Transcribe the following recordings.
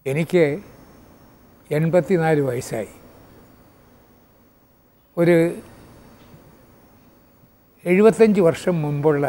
എനിക്ക് എൺപത്തിനാല് വയസ്സായി ഒരു എഴുപത്തഞ്ച് വർഷം മുമ്പുള്ള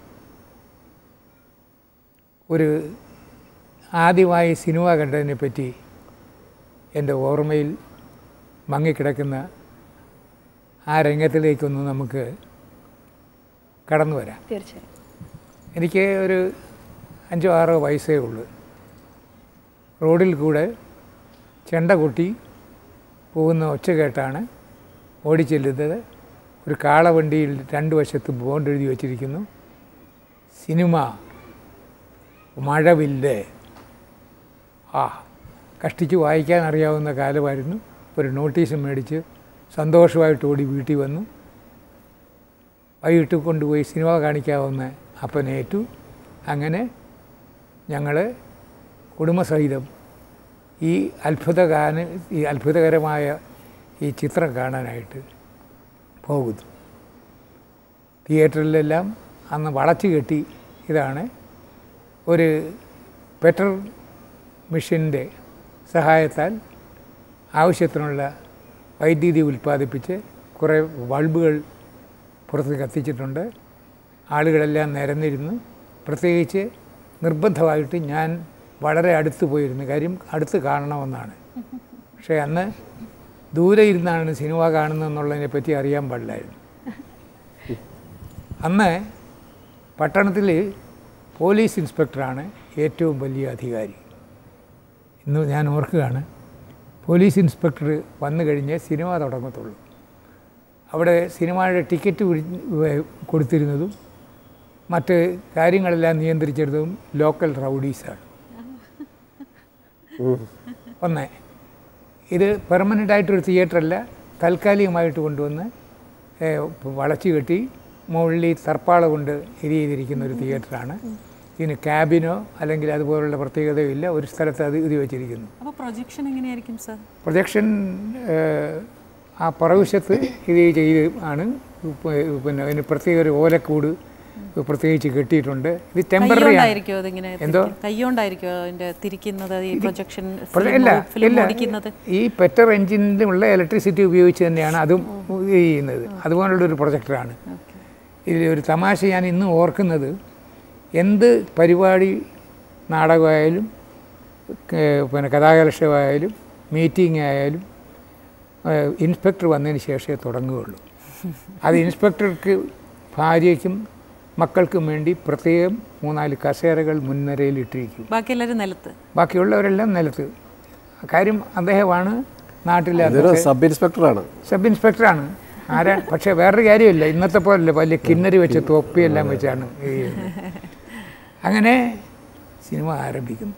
ഒരു ആദ്യമായി സിനിമ കണ്ടതിനെ പറ്റി എൻ്റെ ഓർമ്മയിൽ മങ്ങിക്കിടക്കുന്ന ആ രംഗത്തിലേക്കൊന്ന് നമുക്ക് കടന്നു വരാം തീർച്ചയായും എനിക്ക് ഒരു അഞ്ചോ ആറോ വയസ്സേ ഉള്ളൂ റോഡിൽ കൂടെ ചെണ്ട കൊട്ടി പോകുന്ന ഒച്ച കേട്ടാണ് ഓടിച്ചെല്ലുന്നത് ഒരു കാളവണ്ടിയിൽ രണ്ട് വശത്ത് ബോണ്ട് എഴുതി വച്ചിരിക്കുന്നു സിനിമ മഴവില്ല് ആ കഷ്ടിച്ച് വായിക്കാൻ അറിയാവുന്ന കാലമായിരുന്നു ഒരു നോട്ടീസ് മേടിച്ച് സന്തോഷമായിട്ട് ഓടി വീട്ടിൽ വന്നു വൈകിട്ട് കൊണ്ടുപോയി സിനിമ കാണിക്കാവുന്ന അപ്പനേറ്റു അങ്ങനെ ഞങ്ങൾ കുടുംബസഹിതം ഈ അത്ഭുതഗാന ഈ അത്ഭുതകരമായ ഈ ചിത്രം കാണാനായിട്ട് പോകുന്നു തിയേറ്ററിലെല്ലാം അന്ന് വളച്ചു കെട്ടി ഇതാണ് ഒരു പെട്രോൾ മെഷീൻ്റെ സഹായത്താൽ ആവശ്യത്തിനുള്ള വൈദ്യുതി ഉൽപ്പാദിപ്പിച്ച് കുറേ ബൾബുകൾ പുറത്ത് കത്തിച്ചിട്ടുണ്ട് ആളുകളെല്ലാം നിരന്നിരുന്നു പ്രത്യേകിച്ച് നിർബന്ധമായിട്ട് ഞാൻ വളരെ അടുത്ത് പോയിരുന്നു കാര്യം അടുത്ത് കാണണമെന്നാണ് പക്ഷേ അന്ന് ദൂരെ ഇരുന്നാണ് സിനിമ കാണുന്നതെന്നുള്ളതിനെ പറ്റി അറിയാൻ പാടില്ലായിരുന്നു അന്ന് പട്ടണത്തിൽ പോലീസ് ഇൻസ്പെക്ടറാണ് ഏറ്റവും വലിയ അധികാരി ഇന്ന് ഞാൻ ഓർക്കുകയാണ് പോലീസ് ഇൻസ്പെക്ടർ വന്നു കഴിഞ്ഞ് സിനിമ തുടങ്ങത്തുള്ളൂ അവിടെ സിനിമയുടെ ടിക്കറ്റ് പിടി- വേ- കൊടുത്തിരുന്നതും മറ്റ് കാര്യങ്ങളെല്ലാം നിയന്ത്രിച്ചിരുന്നതും ലോക്കൽ റൗഡീസാണ് ഒന്ന് ഇത് പെർമനൻ്റ് ആയിട്ടൊരു തിയേറ്ററല്ല താൽക്കാലികമായിട്ട് കൊണ്ടുവന്ന് ഏഹ്, വളച്ചു കെട്ടി മുകളിൽ തർപ്പാള കൊണ്ട് ഇത് ചെയ്തിരിക്കുന്ന ഒരു തിയേറ്ററാണ് ഇതിന് ക്യാബിനോ അല്ലെങ്കിൽ അതുപോലുള്ള പ്രത്യേകതയോ ഇല്ല ഒരു സ്ഥലത്ത് അത് ഇത് വെച്ചിരിക്കുന്നു അപ്പോൾ പ്രൊജക്ഷൻ എങ്ങനെയായിരിക്കും സർ പ്രൊജക്ഷൻ ഏഹ്, ആ പുറകുവശത്ത് ഇത് ചെയ്ത് ആണ് പ- പിന്നെ അതിന് പ്രത്യേക ഒരു ഓലക്കൂട് പ്രത്യേകിച്ച് കെട്ടിയിട്ടുണ്ട് ഇത് ടെമ്പററി ആണ് കൈകൊണ്ടായിരിക്കോ അതിങ്ങനെ എന്തോ? തിരിക്ക- കൈകൊണ്ടായിരിക്കോ അതിന്റെ തിരിക്കുന്നത് ഈ പ്രൊജക്ഷൻ പ്രൊജ- ഇല്ല ഫിലിം ഇല്ല ഓടിക്കുന്നത് ഈ പെറ്റർ എഞ്ചിനിലുള്ള ഇലക്ട്രിസിറ്റി ഉപയോഗിച്ച് തന്നെയാണ് അതും ഇത് ചെയ്യുന്നത് അതുപോലുള്ളൊരു പ്രൊജക്ടറാണ് ഇതിൽ ഒരു തമാശ ഞാൻ ഇന്ന് ഓർക്കുന്നത് എന്ത് പരിപാടി നാടകമായാലും ഏഹ് പിന്നെ കഥാകലക്ഷമായാലും മീറ്റിംഗ് ആയാലും ഏഹ് ഇൻസ്പെക്ടർ വന്നതിന് ശേഷമേ തുടങ്ങുകയുള്ളൂ അത് ഇൻസ്പെക്ടർക്ക് ഭാര്യയ്ക്കും മക്കൾക്കും വേണ്ടി പ്രത്യേകം മൂന്നാല് കസേരകൾ മുൻനിരയിൽ ഇട്ടിരിക്കും ബാക്കി എല്ലാവരും നിലത്ത് ബാക്കിയുള്ളവരെല്ലാം നിലത്ത് കാര്യം അദ്ദേഹമാണ് നാട്ടിലെ ഇതൊരു അന്നത്തെ സബ് ഇൻസ്പെക്ടറാണ് സബ് ഇൻസ്പെക്ടറാണ് ആരാ പക്ഷേ വേറൊരു കാര്യമില്ല ഇന്നത്തെ പോലല്ല വലിയ കിന്നരി വെച്ച് തൊപ്പിയെല്ലാം വെച്ചാണ് ഇത് ചെയ്യുന്നത്. അങ്ങനെ സിനിമ ആരംഭിക്കുന്നു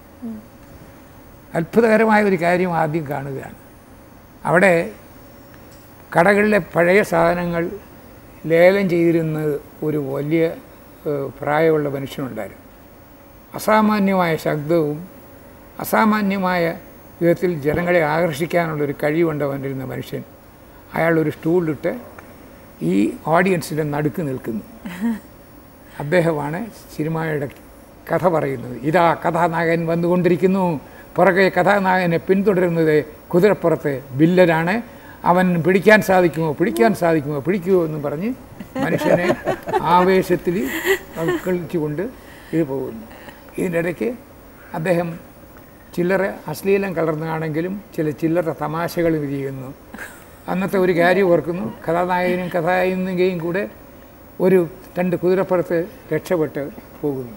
അത്ഭുതകരമായ ഒരു കാര്യം ആദ്യം കാണുകയാണ് അവിടെ കടകളിലെ പഴയ സാധനങ്ങൾ ലേലം ചെയ്തിരുന്നത് ഒരു വലിയ ഏഹ്, പ്രായമുള്ള മനുഷ്യനുണ്ടായിരുന്നു അസാമാന്യമായ ശബ്ദവും അസാമാന്യമായ വിധത്തിൽ ജനങ്ങളെ ആകർഷിക്കാനുള്ളൊരു കഴിവുണ്ട് അവനിരുന്ന മനുഷ്യൻ അയാൾ ഒരു സ്റ്റൂളിലിട്ട് ഈ ഓഡിയൻസിൻ്റെ നടുക്ക് നിൽക്കുന്നു അദ്ദേഹമാണ് സിനിമയുടെ കഥ പറയുന്നത് ഇതാ കഥാനായകൻ വന്നുകൊണ്ടിരിക്കുന്നു പുറകെ കഥാനായകനെ പിന്തുടരുന്നത് കുതിരപ്പുറത്ത് ബില്ലനാണ് അവൻ പിടിക്കാൻ സാധിക്കുമോ പിടിക്കാൻ സാധിക്കുമോ പിടിക്കുമോ എന്ന് പറഞ്ഞ് മനുഷ്യനെ ആവേശത്തിൽ ഉൾക്കൊള്ളിച്ചുകൊണ്ട് ഇത് പോകുന്നു ഇതിൻ്റെ ഇടയ്ക്ക് അദ്ദേഹം ചില്ലറ അശ്ലീലം കലർന്നാണെങ്കിലും ചില ചില്ലറ തമാശകൾ ഇത് ചെയ്യുന്നു അന്നത്തെ ഒരു കാര്യം ഓർക്കുന്നു കഥാനായകനും കഥാനായികയും കൂടെ ഒരു രണ്ട് കുതിരപ്പുറത്ത് രക്ഷപ്പെട്ട് പോകുന്നു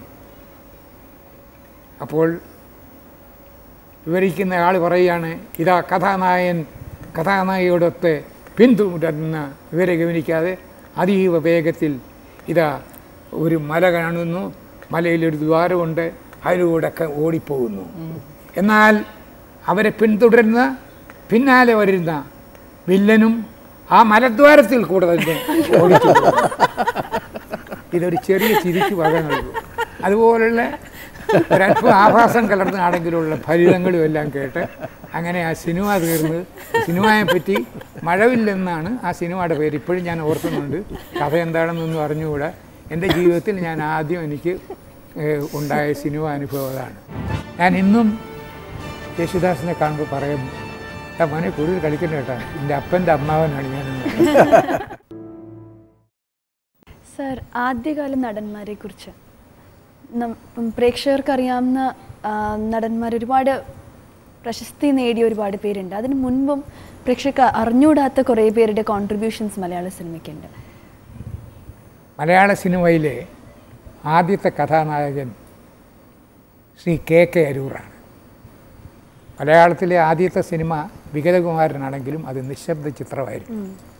അപ്പോൾ വിവരിക്കുന്ന ആൾ പറയുകയാണ് ഇതാ കഥാനായകൻ കഥാനായികയോടൊത്ത് പിന്തുടരുന്ന വിവരെ ഗവനിക്കാതെ അതീവ വേഗത്തിൽ ഇതാ ഒരു മല കാണുന്നു മലയിലൊരു ദ്വാരമുണ്ട് അതിലൂടെ ഒക്കെ ഓടിപ്പോകുന്നു എന്നാൽ അവരെ പിന്തുടരുന്ന പിന്നാലെ വരുന്ന വില്ലനും ആ മലദ്വാരത്തിൽ കൂടെ തന്നെ ഓടിച്ചു പോകുന്നു. ഇതൊരു ചെറിയ ചിരിക്ക് വക നൽകും അതുപോലുള്ള ഒരല്പം ആഭാസം കലർന്നാണെങ്കിലുള്ള ഫലിതങ്ങളും എല്ലാം കേട്ട് അങ്ങനെ ആ സിനിമ തീർന്ന് സിനിമയെ പറ്റി മഴവില്ലെന്നാണ് ആ സിനിമയുടെ പേര് ഇപ്പോഴും ഞാൻ ഓർക്കുന്നുണ്ട് കഥ എന്താണെന്നൊന്നും അറിഞ്ഞുകൂടാ എൻ്റെ ജീവിതത്തിൽ ഞാൻ ആദ്യം എനിക്ക് ഏഹ്, ഉണ്ടായ സിനിമ അനുഭവം അതാണ് ഞാൻ ഇന്നും യേശുദാസിനെ കാണുമ്പോൾ പറയും "എടാ മോനെ കൂടുതൽ കളിക്കണ്ട കേട്ടോ എൻ്റെ അപ്പൻ്റെ അമ്മാവനാണ് ഞാനെന്ന് സർ ആദ്യകാല നടന്മാരെ കുറിച്ച് പ്രേക്ഷകർക്ക് അറിയാവുന്ന ആ, നടന്മാർ ഒരുപാട് പ്രശസ്തി നേടിയ ഒരുപാട് പേരുണ്ട് അതിന് മുൻപും പ്രേക്ഷകർക്ക് അറിഞ്ഞുകൂടാത്ത കുറേ പേരുടെ കോൺട്രിബ്യൂഷൻസ് മലയാള സിനിമയ്ക്കുണ്ട് മലയാള സിനിമയിലെ ആദ്യത്തെ കഥാനായകൻ ശ്രീ കെ കെ അരൂറാണ് മലയാളത്തിലെ ആദ്യത്തെ സിനിമ വിഗതകുമാരനാണെങ്കിലും അത് നിശബ്ദ ചിത്രമായിരുന്നു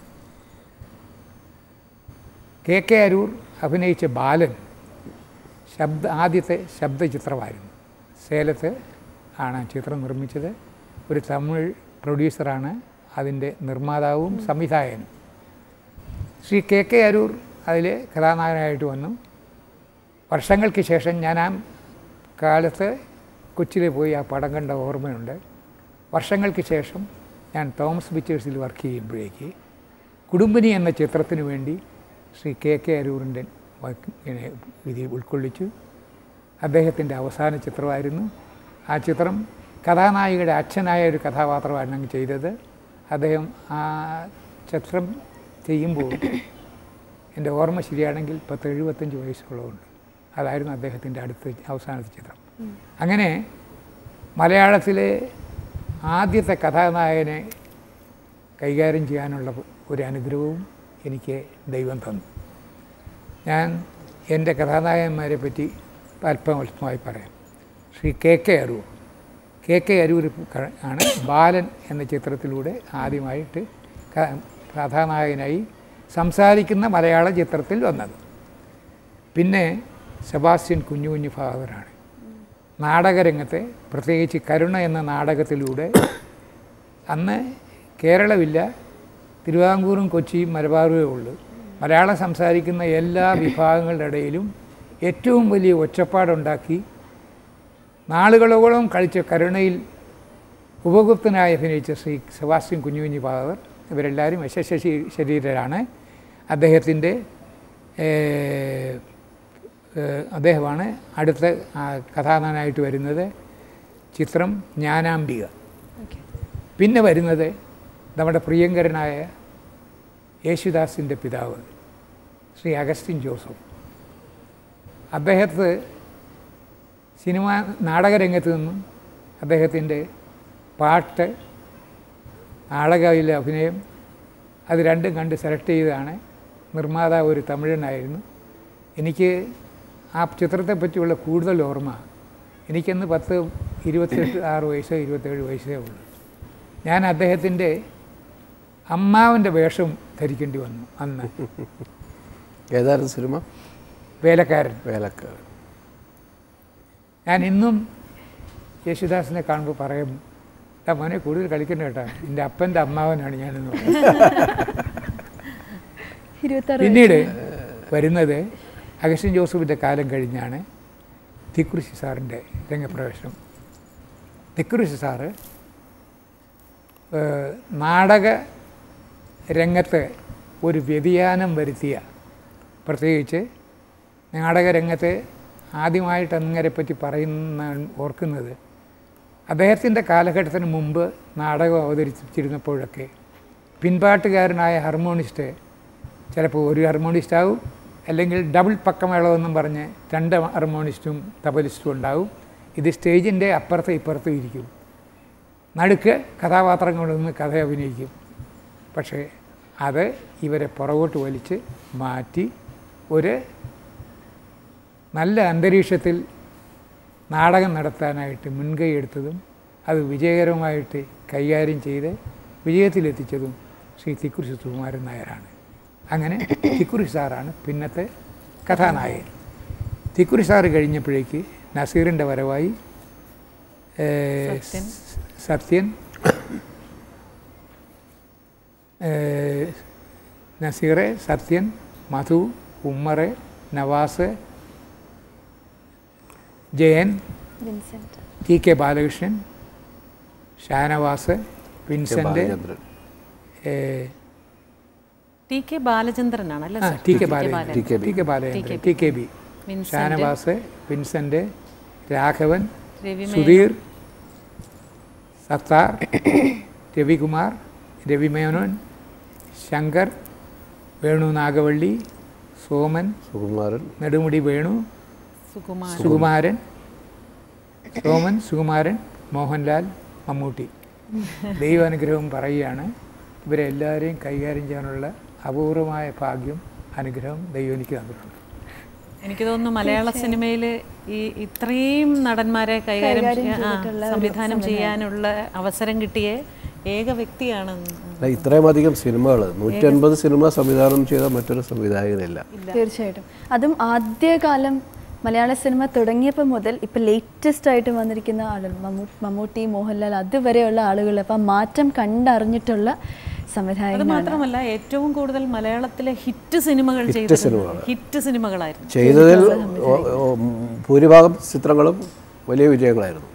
കെ കെ അരൂർ അഭിനയിച്ച ബാലൻ ശബ്ദ ആദ്യത്തെ ശബ്ദ ചിത്രമായിരുന്നു സേലത്ത് ആണ് ആ ചിത്രം നിർമ്മിച്ചത് ഒരു തമിഴ് പ്രൊഡ്യൂസറാണ് അതിൻ്റെ നിർമ്മാതാവും സംവിധായകനും ശ്രീ കെ കെ അരൂർ അതിൽ കഥാനായകനായിട്ട് വന്നു വർഷങ്ങൾക്ക് ശേഷം ഞാൻ ആ കാലത്ത് കൊച്ചിയിൽ പോയി ആ പടം കണ്ട ഓർമ്മയുണ്ട് വർഷങ്ങൾക്ക് ശേഷം ഞാൻ തോമസ് പിക്ചേഴ്സിൽ വർക്ക് ചെയ്യുമ്പോഴേക്ക് കുടുംബിനി എന്ന ചിത്രത്തിന് വേണ്ടി ശ്രീ കെ കെ അരൂറിൻ്റെ ഇങ്ങനെ വിധി ഉൾക്കൊള്ളിച്ചു അദ്ദേഹത്തിൻ്റെ അവസാന ചിത്രമായിരുന്നു ആ ചിത്രം കഥാനായികയുടെ അച്ഛനായ ഒരു കഥാപാത്രമാണ് അങ്ങ് ചെയ്തത് അദ്ദേഹം ആ ചിത്രം ചെയ്യുമ്പോൾ എൻ്റെ ഓർമ്മ ശരിയാണെങ്കിൽ പത്ത് എഴുപത്തഞ്ച് വയസ്സുള്ളതുണ്ട് അതായിരുന്നു അദ്ദേഹത്തിൻ്റെ അടുത്ത അവസാനത്തെ ചിത്രം അങ്ങനെ മലയാളത്തിലെ ആദ്യത്തെ കഥാനായകനെ കൈകാര്യം ചെയ്യാനുള്ള ഒരു അനുഗ്രഹവും എനിക്ക് ദൈവം തന്നു ഞാൻ എൻ്റെ കഥാനായകന്മാരെ പറ്റി അല്പം അല്പമായി പറയാം Shri K K Aroor K K Aroor ക- ആണ് ബാലൻ എന്ന ചിത്രത്തിലൂടെ ആദ്യമായിട്ട് ക- കഥാനായകനായി സംസാരിക്കുന്ന മലയാള ചിത്രത്തിൽ വന്നത് പിന്നെ സെബാസ്റ്റ്യൻ കുഞ്ഞു കുഞ്ഞു ഫാദറാണ് നാടകരംഗത്തെ പ്രത്യേകിച്ച് കരുണ എന്ന നാടകത്തിലൂടെ അന്ന് കേരളമില്ല തിരുവിതാംകൂറും കൊച്ചിയും മലബാറുമേ ഉള്ളൂ മലയാളം സംസാരിക്കുന്ന എല്ലാ വിഭാഗങ്ങളുടെ ഇടയിലും ഏറ്റവും വലിയ ഒച്ചപ്പാടുണ്ടാക്കി നാളുകളോളം കളിച്ച കരുണയിൽ ഉപഗുപ്തനായി അഭിനയിച്ച ശ്രീ സെബാസ്റ്റ്യൻ കുഞ്ഞുകുഞ്ഞി ഫാദർ ഇവരെല്ലാവരും യശസ്വ ശരീരരാണ് അദ്ദേഹത്തിൻ്റെ ഏഹ്, ഏഹ്, അദ്ദേഹമാണ് അടുത്ത ആ, കഥാനായകനായിട്ട് വരുന്നത് ചിത്രം ജ്ഞാനാംബിക ഓക്കെ പിന്നെ വരുന്നത് നമ്മുടെ പ്രിയങ്കരനായ യേശുദാസിൻ്റെ പിതാവ് ശ്രീ അഗസ്റ്റിൻ ജോസഫ് അദ്ദേഹത്തെ സിനിമ നാടകരംഗത്ത് നിന്നും അദ്ദേഹത്തിൻ്റെ പാട്ട് നാടകയിലെ അഭിനയം അത് രണ്ടും കണ്ട് സെലക്ട് ചെയ്തതാണ് നിർമ്മാതാവ് ഒരു തമിഴനായിരുന്നു എനിക്ക് ആ ചിത്രത്തെ പറ്റിയുള്ള കൂടുതൽ ഓർമ്മ എനിക്കന്ന് പത്ത് ഇരുപത്തെട്ട് ആറ് വയസ്സോ ഇരുപത്തേഴ് വയസ്സേ ഉള്ളൂ ഞാൻ അദ്ദേഹത്തിൻ്റെ അമ്മാവൻ്റെ വേഷം ധരിക്കേണ്ടി വന്നു അന്ന് ഏതായിരുന്നു സിനിമ വേലക്കാരൻ വേലക്കാരൻ ഞാൻ ഇന്നും യേശുദാസിനെ കാണുമ്പോൾ പറയും "എടാ മോനെ കൂടുതൽ കളിക്കണ്ട കേട്ടോ എൻ്റെ അപ്പൻ്റെ അമ്മാവനാണ് ഞാനെന്ന് പറയും ഇരുപത്താറ് പിന്നീട് വരുന്നത് അഗസ്റ്റിൻ ജോസഫിൻ്റെ കാലം കഴിഞ്ഞാണ് തിക്കുറിശി സാറിൻ്റെ രംഗപ്രവേശനം തിക്കുറിശി സാറ് ഏഹ്, നാടക രംഗത്ത് ഒരു വ്യതിയാനം വരുത്തിയ പ്രത്യേകിച്ച് നാടകരംഗത്ത് ആദ്യമായിട്ട് അങ്ങനെ പറ്റി പറയുന്ന ഓർക്കുന്നത് അദ്ദേഹത്തിൻ്റെ കാലഘട്ടത്തിന് മുമ്പ് നാടകം അവതരിപ്പിച്ചിരുന്നപ്പോഴൊക്കെ പിൻപാട്ടുകാരനായ ഹാർമോണിസ്റ്റ് ചിലപ്പോൾ ഒരു ഹാർമോണിസ്റ്റ് ആവും അല്ലെങ്കിൽ ഡബിൾ പക്കമേളമെന്നും പറഞ്ഞ് രണ്ട് ഹാർമോണിസ്റ്റും തബലിസ്റ്റും ഉണ്ടാവും ഇത് സ്റ്റേജിൻ്റെ അപ്പുറത്തും ഇപ്പുറത്തും ഇരിക്കും നടുക്ക് കഥാപാത്രങ്ങളിൽ നിന്ന് കഥ അഭിനയിക്കും പക്ഷേ അത് ഇവരെ പുറകോട്ട് വലിച്ച് മാറ്റി ഒരു നല്ല അന്തരീക്ഷത്തിൽ നാടകം നടത്താനായിട്ട് മുൻകൈ എടുത്തതും അത് വിജയകരമായിട്ട് കൈകാര്യം ചെയ്ത് വിജയത്തിലെത്തിച്ചതും ശ്രീ തിക്കുറിശി സുകുമാരൻ നായരാണ് അങ്ങനെ തിക്കുറി സാറാണ് പിന്നത്തെ കഥാനായകൻ തിക്കുറി സാറ് കഴിഞ്ഞപ്പോഴേക്ക് നസീറിൻ്റെ വരവായി ഏഹ്, സത്യൻ. സത്യൻ ഏഹ്, Nazir Sathyan Madhu Ummer Navas Jayan Vincent T K Balakrishnan Shanavas K. Vincent Balachandran T K ബാലചന്ദ്രനാണ് അല്ലേ ആ sir T K Balan. Balachandran T K B. T K Balachandran T T K B Vincent, Shanavas Vincent Raghavan Ravi Menon, Sudheer Sathar Ravikumar Ravi Menon Shankar Venu Nagavally Soman Sukumaran Nedumudi Venu Sukumar Sukumaran Soman Sukumaran Mohanlal Mammootty ദൈവാനുഗ്രഹം പറയുകയാണ് ഇവരെ എല്ലാവരെയും കൈകാര്യം ചെയ്യാനുള്ള അപൂർവമായ ഭാഗ്യം അനുഗ്രഹം ദൈവം എനിക്ക് തന്നിട്ടുണ്ട് എനിക്ക് തോന്നുന്നു മലയാള സിനിമയിൽ ഈ ഇത്രയും നടന്മാരെ കൈകാര്യം കൈകാര്യം ചെയ്യാൻ- ആ, ചെയ്തിട്ടുള്ള ഒരു സംവിധാനം ചെയ്യാനുള്ള അവസരം കിട്ടിയ ഏക വ്യക്തിയാണ് അല്ല ഇത്രയും അധികം സിനിമകൾ നൂറ്റി അൻപത് സിനിമ സംവിധാനം ചെയ്ത മറ്റൊരു സംവിധായകനില്ല തീർച്ചയായിട്ടും അതും ആദ്യകാലം മലയാള സിനിമ തുടങ്ങിയപ്പോൾ മുതൽ ഇപ്പം ലേറ്റസ്റ്റ് ആയിട്ട് വന്നിരിക്കുന്ന ആളുകൾ മമ്മൂ മമ്മൂട്ടി മോഹൻലാൽ അതുവരെയുള്ള ആളുകൾ അപ്പം മാറ്റം കണ്ടറിഞ്ഞിട്ടുള്ള അത് സംവിധായകനാണ് മാത്രമല്ല ഏറ്റവും കൂടുതൽ മലയാളത്തിലെ ഹിറ്റ് സിനിമകൾ ഹിറ്റ് ചെയ്തിട്ടുണ്ട് സിനിമകൾ. ഹിറ്റ് സിനിമകളായിരുന്നു ചെയ്തതിൽ ഓ- ഓ- ഭൂരിഭാഗം ചിത്രങ്ങളും വലിയ വിജയങ്ങളായിരുന്നു